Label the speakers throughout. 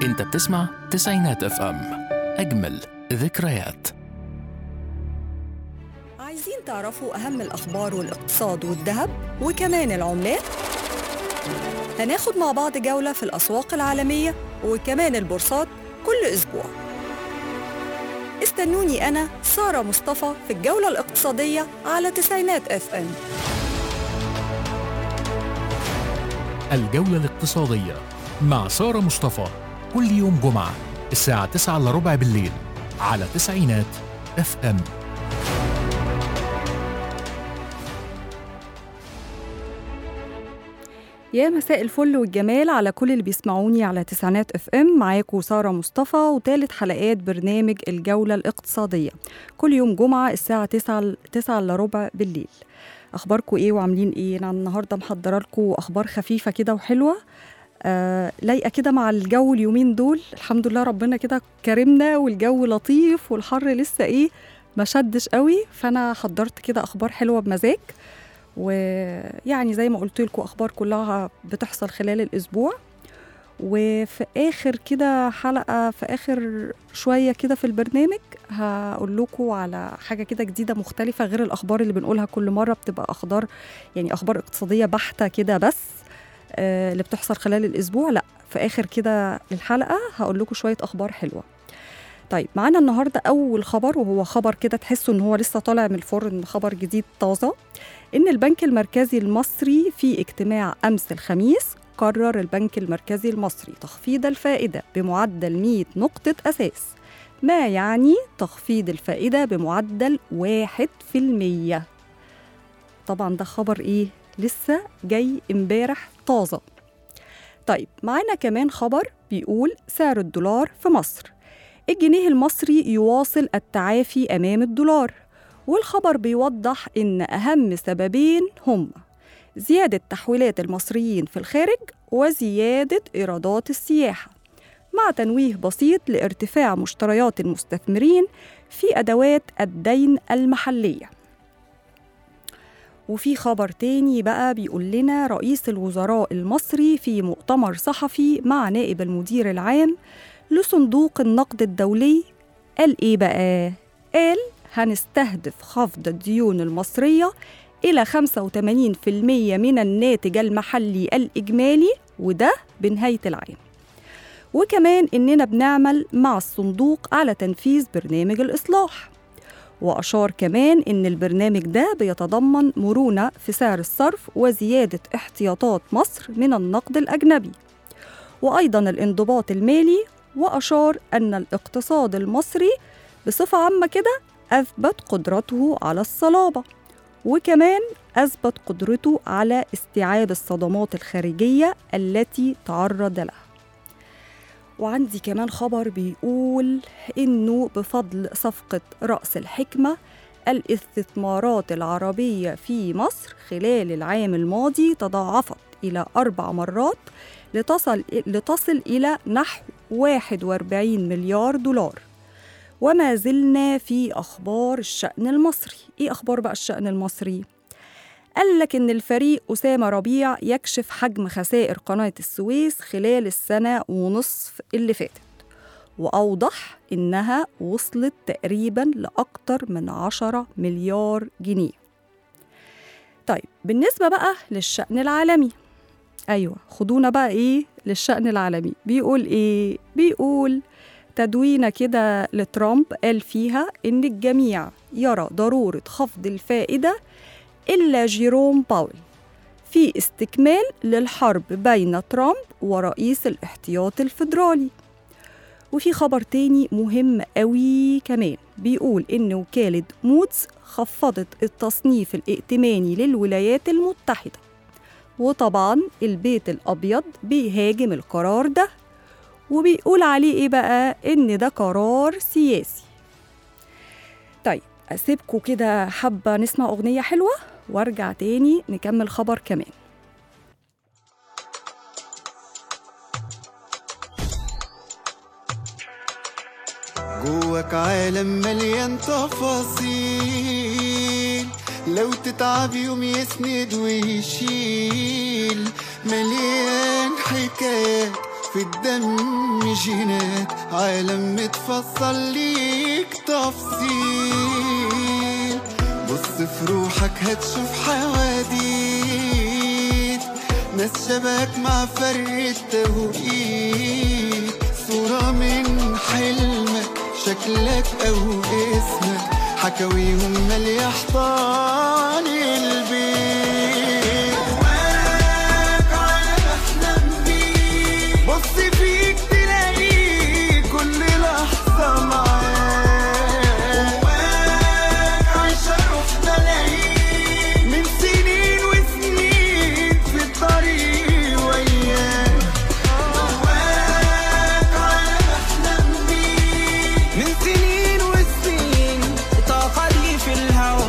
Speaker 1: انت بتسمع تسعينات اف ام اجمل ذكريات
Speaker 2: عايزين تعرفوا أهم الأخبار والاقتصاد والذهب وكمان العملات؟ هناخد مع بعض جولة في الأسواق العالمية وكمان البورصات كل أسبوع استنوني أنا سارة مصطفى في الجولة الاقتصادية على تسعينات اف ام
Speaker 1: الجولة الاقتصادية مع سارة مصطفى كل يوم جمعة الساعة 9 إلا ربع بالليل على تسعينات اف ام
Speaker 2: يا مساء الفل والجمال على كل اللي بيسمعوني على تسعينات اف ام معاكم ساره مصطفى وثالث حلقات برنامج الجوله الاقتصاديه كل يوم جمعه الساعه 9 9 الا ربع بالليل اخباركم ايه وعاملين ايه انا النهارده محضره لكم اخبار خفيفه كده وحلوه آه لايقه كده مع الجو اليومين دول الحمد لله ربنا كده كرمنا والجو لطيف والحر لسه ايه ما شدش قوي فانا حضرت كده اخبار حلوه بمزاج ويعني زي ما قلت لكم اخبار كلها بتحصل خلال الاسبوع وفي اخر كده حلقه في اخر شويه كده في البرنامج هقول لكم على حاجه كده جديده مختلفه غير الاخبار اللي بنقولها كل مره بتبقى اخبار يعني اخبار اقتصاديه بحته كده بس آه، اللي بتحصل خلال الاسبوع لا في اخر كده الحلقه هقول لكم شويه اخبار حلوه طيب معانا النهارده اول خبر وهو خبر كده تحسوا ان هو لسه طالع من الفرن خبر جديد طازه ان البنك المركزي المصري في اجتماع امس الخميس قرر البنك المركزي المصري تخفيض الفائده بمعدل 100 نقطه اساس ما يعني تخفيض الفائده بمعدل 1% طبعا ده خبر ايه لسه جاي امبارح طازه طيب معانا كمان خبر بيقول سعر الدولار في مصر الجنيه المصري يواصل التعافي امام الدولار والخبر بيوضح ان اهم سببين هم زياده تحويلات المصريين في الخارج وزياده ايرادات السياحه مع تنويه بسيط لارتفاع مشتريات المستثمرين في ادوات الدين المحليه وفي خبر تاني بقى بيقول لنا رئيس الوزراء المصري في مؤتمر صحفي مع نائب المدير العام لصندوق النقد الدولي قال ايه بقى؟ قال هنستهدف خفض الديون المصرية إلى 85% من الناتج المحلي الإجمالي وده بنهاية العام وكمان إننا بنعمل مع الصندوق على تنفيذ برنامج الإصلاح وأشار كمان إن البرنامج ده بيتضمن مرونة في سعر الصرف وزيادة احتياطات مصر من النقد الأجنبي وأيضا الانضباط المالي وأشار أن الاقتصاد المصري بصفة عامة كده أثبت قدرته على الصلابة وكمان أثبت قدرته على استيعاب الصدمات الخارجية التي تعرض لها وعندي كمان خبر بيقول إنه بفضل صفقة رأس الحكمة الاستثمارات العربية في مصر خلال العام الماضي تضاعفت إلى أربع مرات لتصل, لتصل إلى نحو 41 مليار دولار وما زلنا في أخبار الشأن المصري إيه أخبار بقى الشأن المصري؟ قال لك إن الفريق أسامة ربيع يكشف حجم خسائر قناة السويس خلال السنة ونصف اللي فاتت وأوضح إنها وصلت تقريبا لأكتر من 10 مليار جنيه طيب بالنسبة بقى للشأن العالمي أيوة خدونا بقى إيه للشأن العالمي بيقول إيه؟ بيقول تدوينة كده لترامب قال فيها إن الجميع يرى ضرورة خفض الفائدة إلا جيروم باول في استكمال للحرب بين ترامب ورئيس الاحتياط الفيدرالي وفي خبر تاني مهم قوي كمان بيقول إن وكالة مودز خفضت التصنيف الائتماني للولايات المتحدة وطبعا البيت الأبيض بيهاجم القرار ده وبيقول عليه إيه بقى إن ده قرار سياسي طيب أسيبكوا كده حابة نسمع أغنية حلوة وارجع تاني نكمل خبر كمان
Speaker 3: جواك عالم مليان تفاصيل لو تتعب يوم يسند ويشيل مليان حكايات في الدم جينات عالم متفصل ليك تفصيل بص في روحك هتشوف حواديت ناس شبك مع فرق التوقيت صورة من حلمك شكلك أو اسمك حكاويهم مالية حيطان البيت جواك عالم أحلام بيك بص فيك تلاقيه كل لحظة معاك جواك عايشة روح ملايين من سنين وسنين في الطريق وياك جواك عالم أحلام بيك
Speaker 4: من سنين وسنين الطاقة دي في الهوا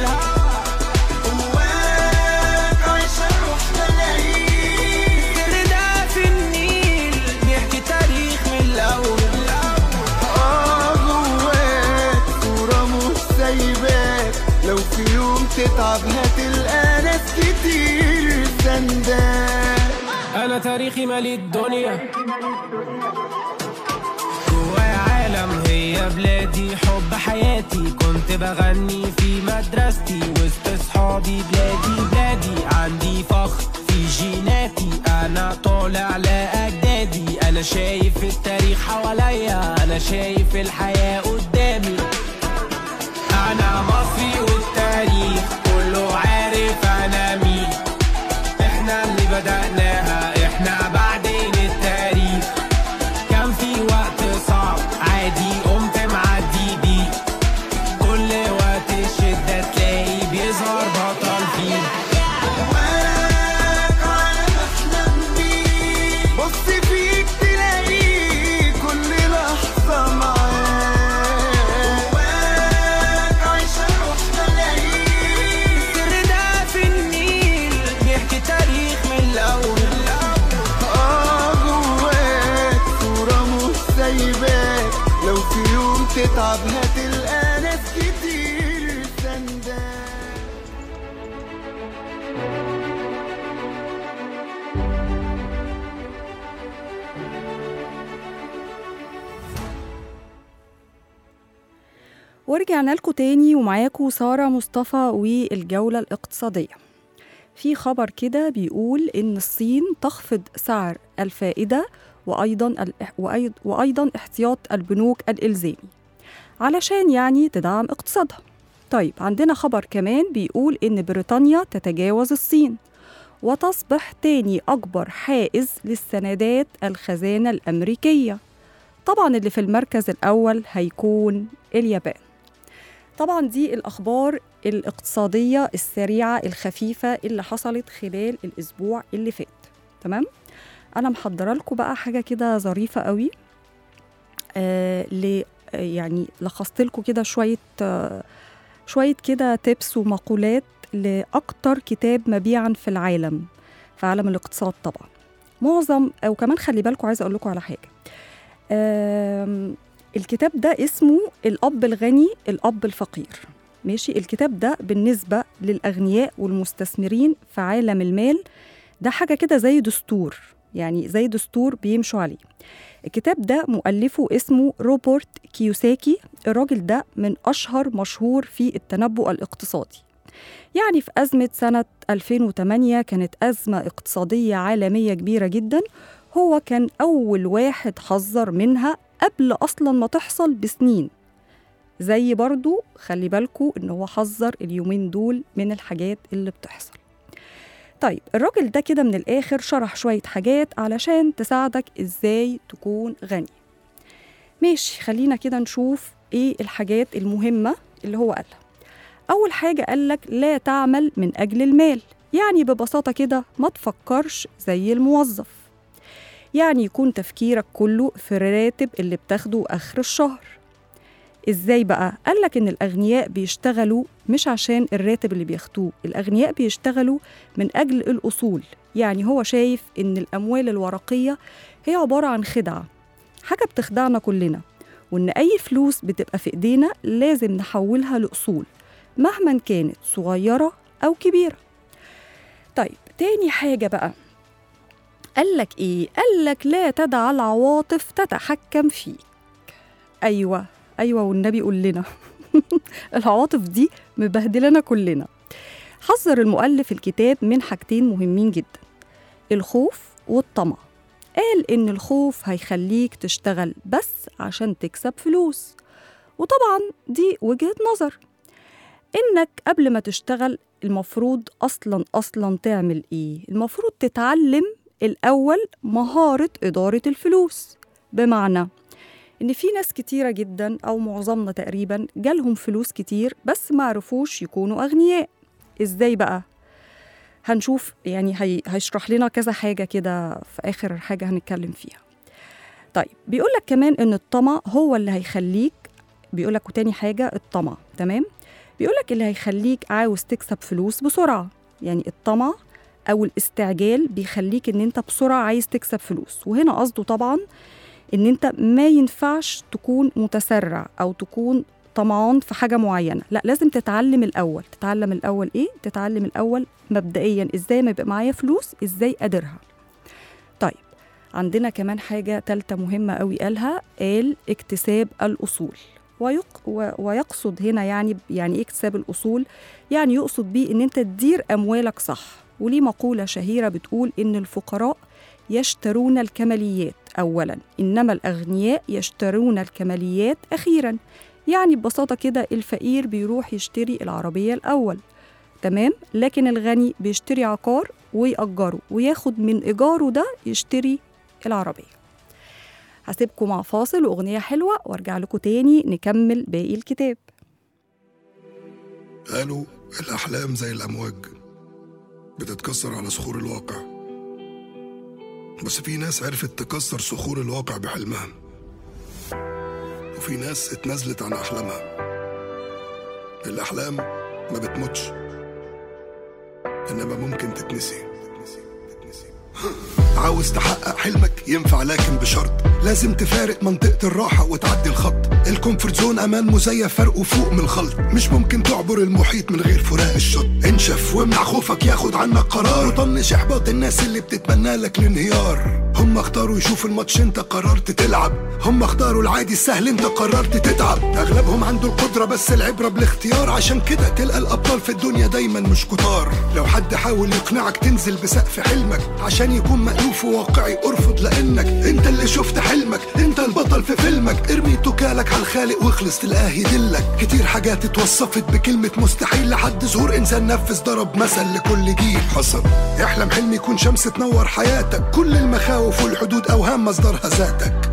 Speaker 3: جواك عايشة روح ملايين
Speaker 4: السر ده في النيل بيحكي تاريخ من الأول
Speaker 3: آه جواك صورة مش سايباك لو في يوم تتعب هتلقى ناس كتير سنداك
Speaker 4: أنا تاريخي مالي الدنيا جوايا عالم هي بلادي حب حياتي كنت بغني في مدرستي وسط صحابي بلادي بلادي عندي فخر في جيناتي أنا طالع لأجدادي أنا شايف التاريخ حواليا أنا شايف الحياة قدامي أنا مصري والتاريخ كله عارف أنا مين احنا اللي بدأناها احنا بعدين التاريخ كان في وقت صعب عادي قمت معدي بيه كل وقت الشدة تلاقي بيظهر بطل فيه
Speaker 3: جواك عالم أحلام بيك بص فيك تلاقيه كل لحظة معاك جواك عايشة روح ملايين
Speaker 4: السر ده في النيل بيحكي تاريخ من الأول
Speaker 3: آه جواك صورة مش سايباك لو في يوم تتعب هتلقى ناس كتير سنداك
Speaker 2: ورجعنا لكم تاني ومعاكم سارة مصطفى والجولة الاقتصادية في خبر كده بيقول إن الصين تخفض سعر الفائدة وأيضا الإح- وأيض- وأيضا احتياط البنوك الإلزامي علشان يعني تدعم اقتصادها طيب عندنا خبر كمان بيقول إن بريطانيا تتجاوز الصين وتصبح تاني أكبر حائز للسندات الخزانة الأمريكية طبعا اللي في المركز الأول هيكون اليابان طبعا دي الأخبار الاقتصادية السريعة الخفيفة اللي حصلت خلال الأسبوع اللي فات تمام أنا محضرة لكم بقى حاجة كده ظريفة قوي آه ل آه، يعني لخصت لكم كده شوية آه شوية كده تيبس ومقولات لأكتر كتاب مبيعا في العالم في عالم الاقتصاد طبعا معظم أو كمان خلي بالكم عايزة أقول لكم على حاجة آم، الكتاب ده اسمه الأب الغني الأب الفقير ماشي الكتاب ده بالنسبة للأغنياء والمستثمرين في عالم المال ده حاجة كده زي دستور يعني زي دستور بيمشوا عليه الكتاب ده مؤلفه اسمه روبرت كيوساكي الراجل ده من أشهر مشهور في التنبؤ الاقتصادي يعني في أزمة سنة 2008 كانت أزمة اقتصادية عالمية كبيرة جدا هو كان أول واحد حذر منها قبل أصلا ما تحصل بسنين زي برضو خلي بالكو إن هو حذر اليومين دول من الحاجات اللي بتحصل طيب الراجل ده كده من الآخر شرح شوية حاجات علشان تساعدك إزاي تكون غني ماشي خلينا كده نشوف إيه الحاجات المهمة اللي هو قالها أول حاجة قالك لا تعمل من أجل المال يعني ببساطة كده ما تفكرش زي الموظف يعني يكون تفكيرك كله في الراتب اللي بتاخده آخر الشهر إزاي بقى؟ قالك إن الأغنياء بيشتغلوا مش عشان الراتب اللي بياخدوه الأغنياء بيشتغلوا من أجل الأصول يعني هو شايف إن الأموال الورقية هي عبارة عن خدعة حاجة بتخدعنا كلنا وإن أي فلوس بتبقى في إيدينا لازم نحولها لأصول مهما كانت صغيرة أو كبيرة طيب تاني حاجة بقى قال لك ايه قال لك لا تدع العواطف تتحكم فيك ايوه ايوه والنبي قول لنا العواطف دي مبهدلنا كلنا حذر المؤلف الكتاب من حاجتين مهمين جدا الخوف والطمع قال إن الخوف هيخليك تشتغل بس عشان تكسب فلوس وطبعا دي وجهة نظر إنك قبل ما تشتغل المفروض أصلا أصلا تعمل إيه؟ المفروض تتعلم الأول مهارة إدارة الفلوس بمعنى إن في ناس كتيرة جدا أو معظمنا تقريبا جالهم فلوس كتير بس ما عرفوش يكونوا أغنياء إزاي بقى؟ هنشوف يعني هي هيشرح لنا كذا حاجة كده في آخر حاجة هنتكلم فيها طيب بيقول لك كمان إن الطمع هو اللي هيخليك بيقول لك وتاني حاجة الطمع تمام بيقول لك اللي هيخليك عاوز تكسب فلوس بسرعة يعني الطمع أو الاستعجال بيخليك إن أنت بسرعة عايز تكسب فلوس وهنا قصده طبعا إن أنت ما ينفعش تكون متسرع أو تكون طمعان في حاجة معينة لا لازم تتعلم الأول تتعلم الأول إيه؟ تتعلم الأول مبدئيا إزاي ما يبقى معايا فلوس إزاي أديرها طيب عندنا كمان حاجة تالتة مهمة قوي قالها قال اكتساب الأصول ويق و- ويقصد هنا يعني يعني ايه اكتساب الأصول يعني يقصد بيه إن أنت تدير أموالك صح وليه مقولة شهيرة بتقول إن الفقراء يشترون الكماليات أولا إنما الأغنياء يشترون الكماليات أخيرا يعني ببساطة كده الفقير بيروح يشتري العربية الأول تمام لكن الغني بيشتري عقار ويأجره وياخد من إيجاره ده يشتري العربية هسيبكم مع فاصل وأغنية حلوة وارجع لكم تاني نكمل باقي الكتاب
Speaker 5: قالوا الأحلام زي الأمواج بتتكسر على صخور الواقع بس في ناس عرفت تكسر صخور الواقع بحلمها وفي ناس اتنازلت عن أحلامها الأحلام ما بتموتش إنما ممكن تتنسي عاوز تحقق حلمك ينفع لكن بشرط لازم تفارق منطقة الراحة وتعدي الخط الكومفورت زون أمان مزيف فرقه فوق من الخلط مش ممكن تعبر المحيط من غير فراق الشط انشف وامنع خوفك ياخد عنك قرار وطنش إحباط الناس اللي بتتمنى لك الانهيار هم اختاروا يشوفوا الماتش انت قررت تلعب هم اختاروا العادي السهل انت قررت تتعب اغلبهم عنده القدرة بس العبرة بالاختيار عشان كده تلقى الابطال في الدنيا دايما مش كتار لو حد حاول يقنعك تنزل بسقف حلمك عشان يكون مألوف وواقعي ارفض لانك انت اللي شفت حلمك انت البطل في فيلمك ارمي توكالك على الخالق واخلص تلقاه يدلك كتير حاجات اتوصفت بكلمة مستحيل لحد ظهور انسان نفذ ضرب مثل لكل جيل حصل احلم حلم يكون شمس تنور حياتك كل المخاوف والحدود اوهام مصدرها ذاتك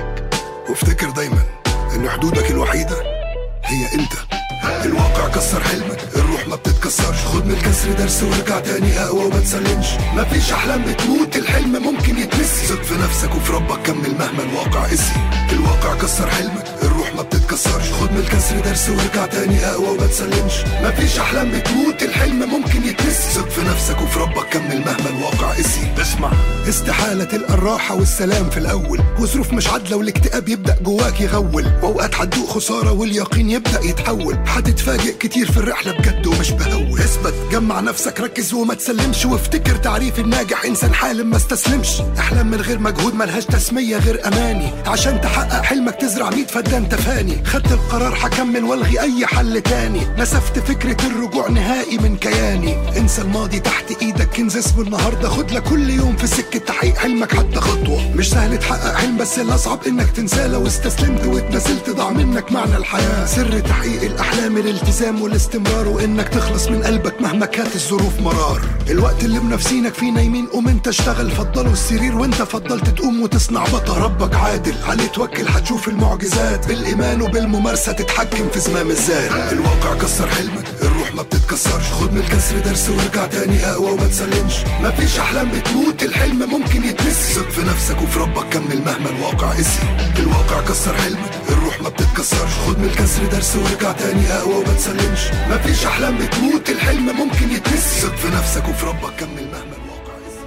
Speaker 5: وافتكر دايما ان حدودك الوحيدة هي انت الواقع كسر حلمك الروح ما بتتكسرش خد من الكسر درس وارجع تاني اقوى وما تسلمش مفيش احلام بتموت الحلم ممكن يتنسي ثق في نفسك وفي ربك كمل مهما الواقع قسي الواقع كسر حلمك الروح ما بتتكسرش خد من الكسر درس وارجع تاني اقوى وما تسلمش مفيش احلام بتموت الحلم ممكن يتنسي ثق في نفسك وفي ربك كمل مهما الواقع قسي اسمع استحالة تلقى الراحة والسلام في الأول وظروف مش عادلة والاكتئاب يبدأ جواك يغول وأوقات هتدوق خسارة واليقين يبدأ يتحول هتتفاجئ كتير في الرحلة بجد ومش بهول اثبت جمع نفسك ركز وما تسلمش وافتكر تعريف الناجح إنسان حالم ما استسلمش أحلام من غير مجهود ملهاش تسمية غير أماني عشان تحقق حلمك تزرع ميت فدان تفاني خدت القرار هكمل والغي أي حل تاني نسفت فكرة الرجوع نهائي من كياني انسى الماضي تحت ايدك كنز اسمه النهارده خد لك كل يوم في سكة تحقيق حلمك حتى خطوة مش سهل تحقق حلم بس الأصعب إنك تنساه لو استسلمت واتنازلت ضاع منك معنى الحياة سر تحقيق الأحلام الالتزام والاستمرار وإنك تخلص من قلبك مهما كانت الظروف مرار الوقت اللي منافسينك فيه نايمين قوم انت اشتغل فضلوا السرير وانت فضلت تقوم وتصنع بطل ربك عادل عليه توكل هتشوف المعجزات بالإيمان وبالممارسة تتحكم في زمام الذات الواقع كسر حلمك الروح ما بتتكسرش خد من الكسر درس وارجع تاني اقوى وما تسلمش مفيش احلام بتموت الحلم ممكن يتنسي ثق في نفسك وفي ربك كمل مهما الواقع قسي الواقع كسر حلمك الروح ما بتتكسرش خد من الكسر درس وارجع تاني اقوى وما تسلمش مفيش احلام بتموت الحلم ممكن يتنسي ثق في نفسك وفي ربك كمل مهما الواقع قسي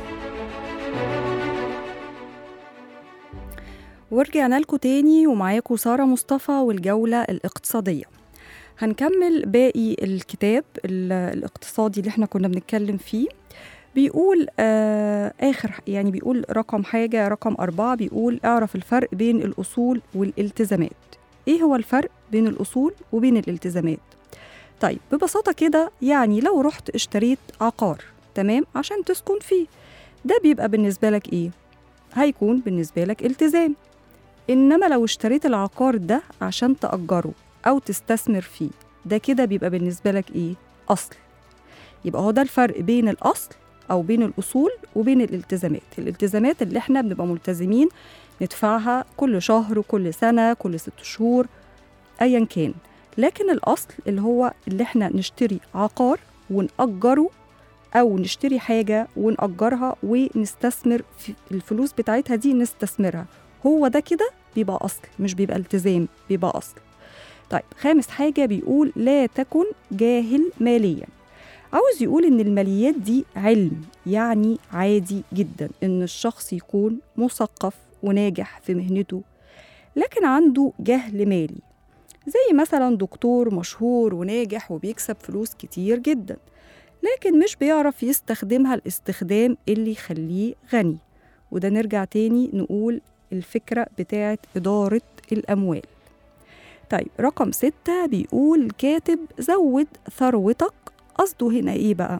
Speaker 2: ورجعنا لكم تاني ومعاكم سارة مصطفى والجولة الاقتصادية هنكمل باقي الكتاب ال- الاقتصادي اللي احنا كنا بنتكلم فيه بيقول آه آخر يعني بيقول رقم حاجة رقم أربعة بيقول اعرف الفرق بين الأصول والالتزامات إيه هو الفرق بين الأصول وبين الالتزامات؟ طيب ببساطة كده يعني لو رحت اشتريت عقار تمام عشان تسكن فيه ده بيبقى بالنسبة لك إيه؟ هيكون بالنسبة لك التزام إنما لو اشتريت العقار ده عشان تأجره أو تستثمر فيه ده كده بيبقى بالنسبة لك إيه؟ أصل يبقى هو ده الفرق بين الأصل أو بين الأصول وبين الالتزامات الالتزامات اللي احنا بنبقى ملتزمين ندفعها كل شهر كل سنة كل ست شهور أيا كان لكن الأصل اللي هو اللي احنا نشتري عقار ونأجره أو نشتري حاجة ونأجرها ونستثمر في الفلوس بتاعتها دي نستثمرها هو ده كده بيبقى أصل مش بيبقى التزام بيبقى أصل طيب خامس حاجة بيقول لا تكن جاهل ماليا عاوز يقول إن الماليات دي علم يعني عادي جدا إن الشخص يكون مثقف وناجح في مهنته لكن عنده جهل مالي زي مثلا دكتور مشهور وناجح وبيكسب فلوس كتير جدا لكن مش بيعرف يستخدمها الاستخدام اللي يخليه غني وده نرجع تاني نقول الفكرة بتاعت إدارة الأموال طيب رقم ستة بيقول كاتب زود ثروتك قصده هنا إيه بقى؟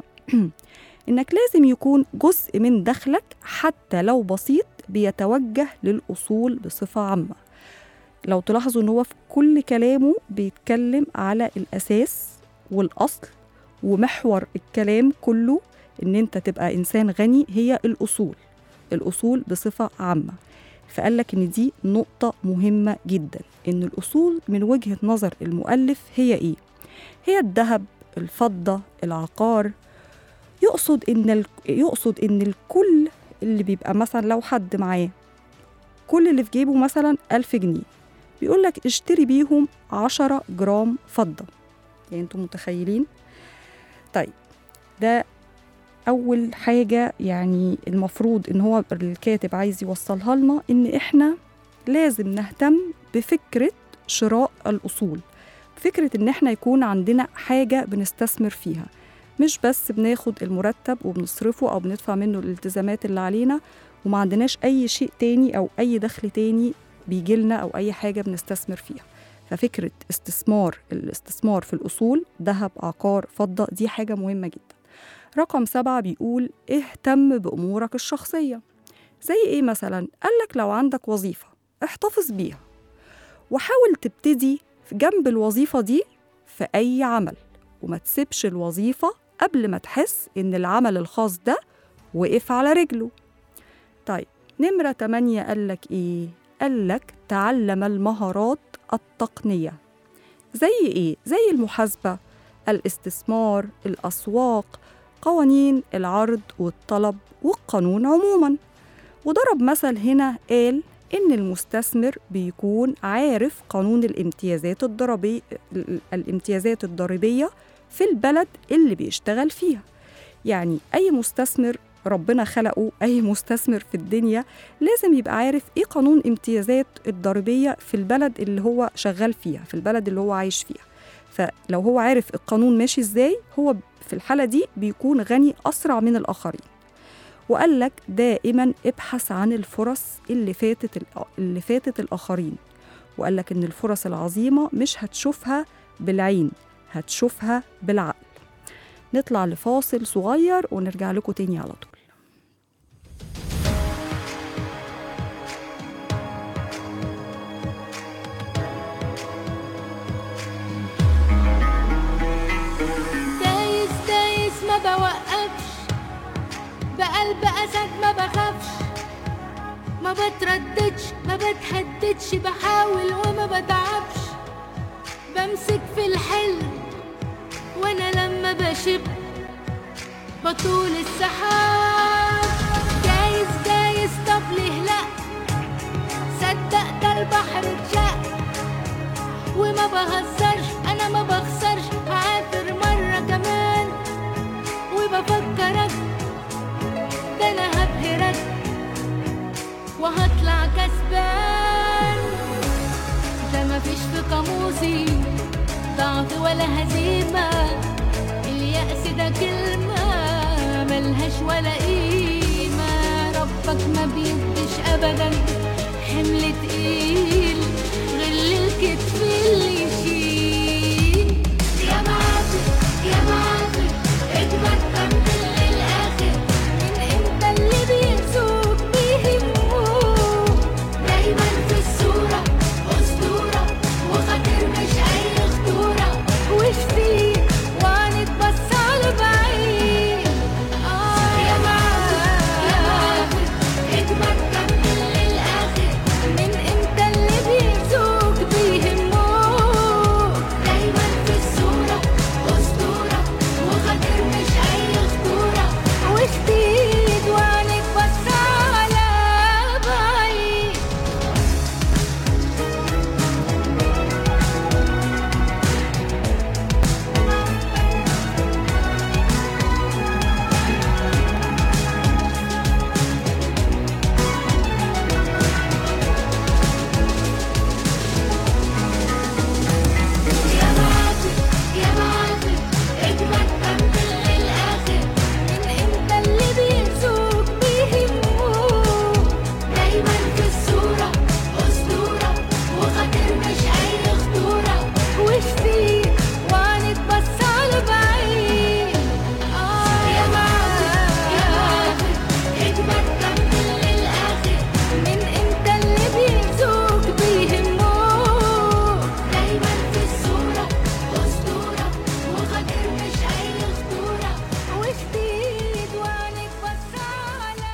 Speaker 2: إنك لازم يكون جزء من دخلك حتى لو بسيط بيتوجه للأصول بصفة عامة لو تلاحظوا إن هو في كل كلامه بيتكلم على الأساس والأصل ومحور الكلام كله إن أنت تبقى إنسان غني هي الأصول الأصول بصفة عامة فقال لك إن دي نقطة مهمة جدا إن الأصول من وجهة نظر المؤلف هي إيه؟ هي الذهب الفضة العقار يقصد إن ال... يقصد إن الكل اللي بيبقى مثلا لو حد معاه كل اللي في جيبه مثلا ألف جنيه بيقول لك اشتري بيهم عشرة جرام فضة يعني انتم متخيلين طيب ده أول حاجة يعني المفروض إن هو الكاتب عايز يوصلها لنا إن إحنا لازم نهتم بفكرة شراء الأصول فكرة إن إحنا يكون عندنا حاجة بنستثمر فيها مش بس بناخد المرتب وبنصرفه أو بندفع منه الالتزامات اللي علينا وما عندناش أي شيء تاني أو أي دخل تاني بيجيلنا أو أي حاجة بنستثمر فيها ففكرة استثمار الاستثمار في الأصول ذهب عقار فضة دي حاجة مهمة جدا رقم سبعة بيقول اهتم بأمورك الشخصية زي إيه مثلا؟ قالك لو عندك وظيفة احتفظ بيها وحاول تبتدي في جنب الوظيفة دي في أي عمل وما تسيبش الوظيفة قبل ما تحس إن العمل الخاص ده وقف على رجله طيب نمرة تمانية قالك إيه؟ قالك تعلم المهارات التقنية زي إيه؟ زي المحاسبة الاستثمار الأسواق قوانين العرض والطلب والقانون عموما وضرب مثل هنا قال إن المستثمر بيكون عارف قانون الامتيازات الضريبية الامتيازات الضريبية في البلد اللي بيشتغل فيها يعني أي مستثمر ربنا خلقه أي مستثمر في الدنيا لازم يبقى عارف إيه قانون امتيازات الضريبية في البلد اللي هو شغال فيها في البلد اللي هو عايش فيها فلو هو عارف القانون ماشي إزاي هو في الحالة دي بيكون غني أسرع من الآخرين وقال لك دائما ابحث عن الفرص اللي فاتت اللي فاتت الآخرين وقال لك إن الفرص العظيمة مش هتشوفها بالعين هتشوفها بالعقل نطلع لفاصل صغير ونرجع لكم تاني على طول
Speaker 6: دايس دايس ما بوقفش بقلب أسد ما بخافش ما بترددش ما بتهددش بحاول وما بتعبش بمسك في الحلم وانا لما بشب بطول السحاب جايز جايز طب ليه لا صدق ده البحر اتشق وما بهزرش انا ما بخسرش هعافر مرة كمان وبفكرك ده انا هبهرك وهطلع كسبان ده مفيش في قاموسي ضعف ولا هزيمة اليأس ده كلمة ملهاش ولا قيمة ربك ما بيديش أبدا حمل تقيل غل الكتف اللي يشيل يا معافر يا معافر اجمد كمل للآخر من امتى اللي بيأذوك بيهموك دايما في الصورة أسطورة وخاطر مش أي خطورة وشفيك وعنك بس على بعيد آه يا معافر يا معافر اجمد كمل للآخر من امتى اللي بيأذوك بيهموك دايما في الصورة أسطورة وخاطر مش أي خطورة وشديد وعنك بس على بعيد يا معافر يا معافر اجمد كمل للآخر من امتى اللي بيأذوك بيهموك دايما في الصورة أسطورة وخاطر مش أي خطورة وشفيك وعنك بس على بعيد آه يا معافر يا معافر اجمد كمل للآخر من امتى اللي بيأذوك بيهموك دايما في الصورة أسطورة وخاطر مش أي خطورة وشديد وعنك بس على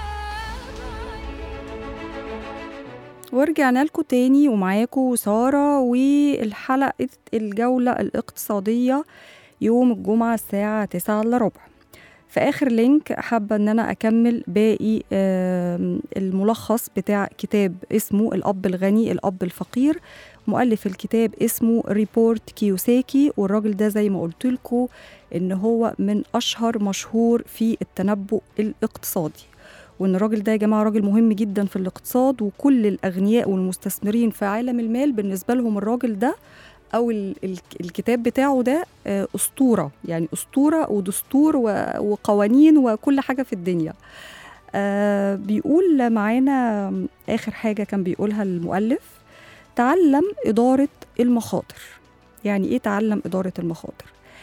Speaker 6: بعيد
Speaker 2: ورجعنا لكم تاني ومعاكم سارة والحلقة الجولة الاقتصادية يوم الجمعة الساعة 9 إلا ربع في آخر لينك حابة إن أنا أكمل باقي آم، الملخص بتاع كتاب اسمه الأب الغني الأب الفقير مؤلف الكتاب اسمه ريبورت كيوساكي والراجل ده زي ما قلت لكم إن هو من أشهر مشهور في التنبؤ الاقتصادي وان الراجل ده يا جماعه راجل مهم جدا في الاقتصاد وكل الاغنياء والمستثمرين في عالم المال بالنسبه لهم الراجل ده او ال- ال- الكتاب بتاعه ده آه، اسطوره يعني اسطوره ودستور و- وقوانين وكل حاجه في الدنيا آه، بيقول معانا اخر حاجه كان بيقولها المؤلف تعلم اداره المخاطر يعني ايه تعلم اداره المخاطر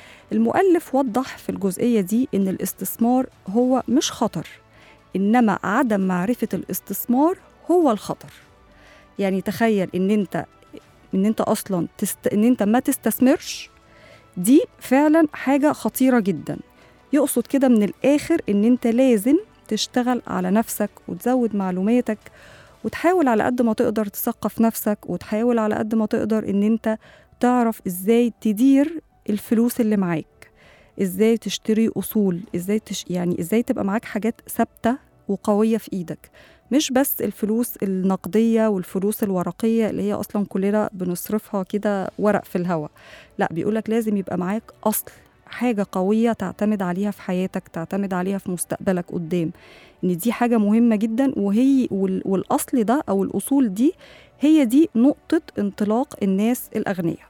Speaker 2: المؤلف وضح في الجزئيه دي ان الاستثمار هو مش خطر انما عدم معرفه الاستثمار هو الخطر يعني تخيل ان انت ان انت اصلا تست... ان انت ما تستثمرش دي فعلا حاجه خطيره جدا يقصد كده من الاخر ان انت لازم تشتغل على نفسك وتزود معلوماتك وتحاول على قد ما تقدر تثقف نفسك وتحاول على قد ما تقدر ان انت تعرف ازاي تدير الفلوس اللي معاك ازاي تشتري اصول ازاي تش... يعني ازاي تبقى معاك حاجات ثابته وقويه في ايدك مش بس الفلوس النقديه والفلوس الورقيه اللي هي اصلا كلنا بنصرفها كده ورق في الهواء لا بيقولك لازم يبقى معاك اصل حاجه قويه تعتمد عليها في حياتك تعتمد عليها في مستقبلك قدام ان دي حاجه مهمه جدا وهي وال... والاصل ده او الاصول دي هي دي نقطه انطلاق الناس الاغنياء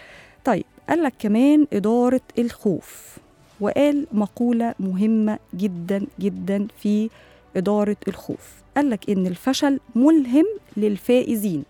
Speaker 2: طيب قال لك كمان إدارة الخوف وقال مقولة مهمة جدا جدا في إدارة الخوف قال لك إن الفشل ملهم للفائزين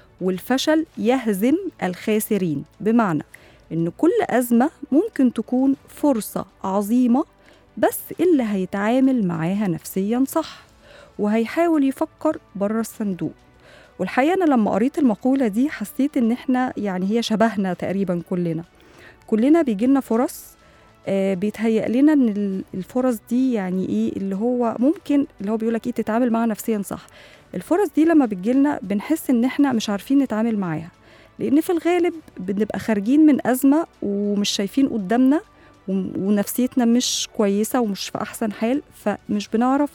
Speaker 2: والفشل يهزم الخاسرين بمعنى إن كل أزمة ممكن تكون فرصة عظيمة بس اللي هيتعامل معاها نفسيا صح وهيحاول يفكر بره الصندوق والحقيقة أنا لما قريت المقولة دي حسيت إن إحنا يعني هي شبهنا تقريبا كلنا كلنا بيجيلنا فرص آه بيتهيأ لنا إن ال- الفرص دي يعني إيه اللي هو ممكن اللي هو بيقولك إيه تتعامل معاها نفسيا صح الفرص دي لما بتجيلنا بنحس إن إحنا مش عارفين نتعامل معاها لأن في الغالب بنبقى خارجين من أزمة ومش شايفين قدامنا وم- ونفسيتنا مش كويسة ومش في أحسن حال فمش بنعرف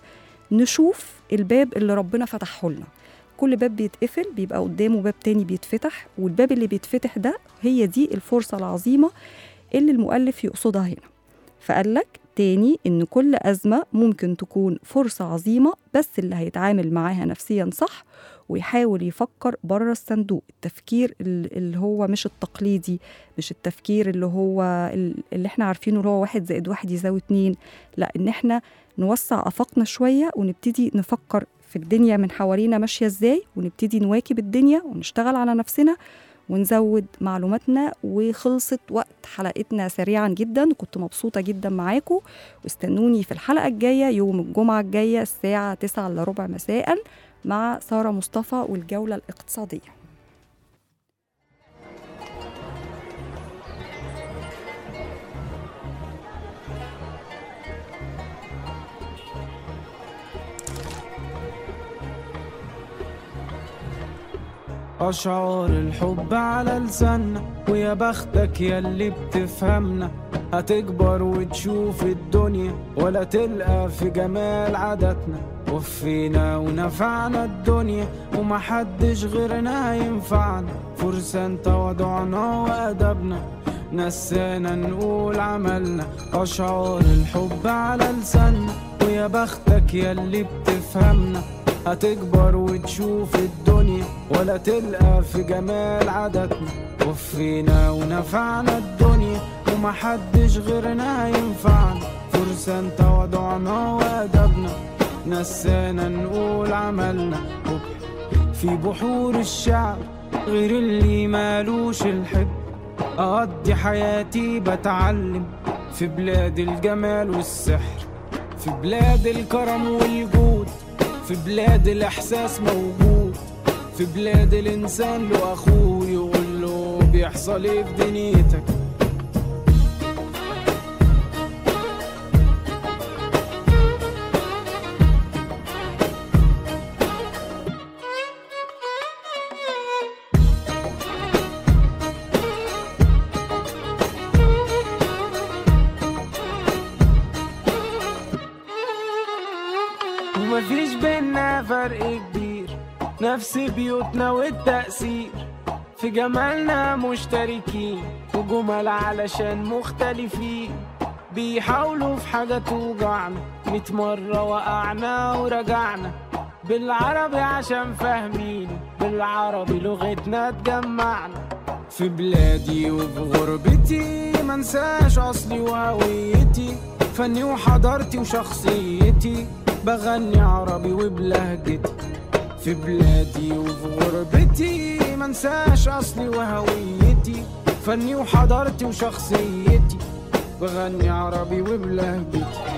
Speaker 2: نشوف الباب اللي ربنا فتحه لنا كل باب بيتقفل بيبقى قدامه باب تاني بيتفتح والباب اللي بيتفتح ده هي دي الفرصة العظيمة اللي المؤلف يقصدها هنا فقال لك تاني إن كل أزمة ممكن تكون فرصة عظيمة بس اللي هيتعامل معاها نفسيا صح ويحاول يفكر بره الصندوق التفكير ال- اللي هو مش التقليدي مش التفكير اللي هو ال- اللي احنا عارفينه اللي هو واحد زائد واحد يساوي اتنين لا ان احنا نوسع آفاقنا شوية ونبتدي نفكر في الدنيا من حوالينا ماشية ازاي ونبتدي نواكب الدنيا ونشتغل على نفسنا ونزود معلوماتنا وخلصت وقت حلقتنا سريعا جدا كنت مبسوطة جدا معاكم واستنوني في الحلقة الجاية يوم الجمعة الجاية الساعة 9 إلا ربع مساء مع سارة مصطفى والجولة الاقتصادية
Speaker 4: أشعار الحب على لساننا ويا بختك ياللي بتفهمنا هتكبر وتشوف الدنيا ولا تلقى في جمال عاداتنا وفينا ونفعنا الدنيا ومحدش غيرنا هينفعنا فرسان تواضعنا وأدبنا نسانا نقول عملنا أشعار الحب على لساننا ويا بختك ياللي بتفهمنا هتكبر وتشوف الدنيا ولا تلقى في جمال عاداتنا وفينا ونفعنا الدنيا ومحدش غيرنا هينفعنا فرسان تواضعنا وأدبنا نسانا نقول عملنا في بحور الشعب غير اللي مالوش الحب أقضي حياتي بتعلم في بلاد الجمال والسحر في بلاد الكرم والجود في بلاد الإحساس موجود في بلاد الإنسان له أخوه يقول له بيحصل إيه في دنيتك ومفيش بينا فرق كبير نفس بيوتنا والتأثير في جمالنا مشتركين وجمل علشان مختلفين بيحاولوا في حاجة توجعنا ميت مرة وقعنا ورجعنا بالعربي عشان فاهمين بالعربي لغتنا تجمعنا في بلادي وفي غربتي منساش أصلي وهويتي فني وحضارتي وشخصيتي بغني عربي وبلهجتي في بلادي وفي غربتي منساش أصلي وهويتي فني وحضارتي وشخصيتي بغني عربي وبلهجتي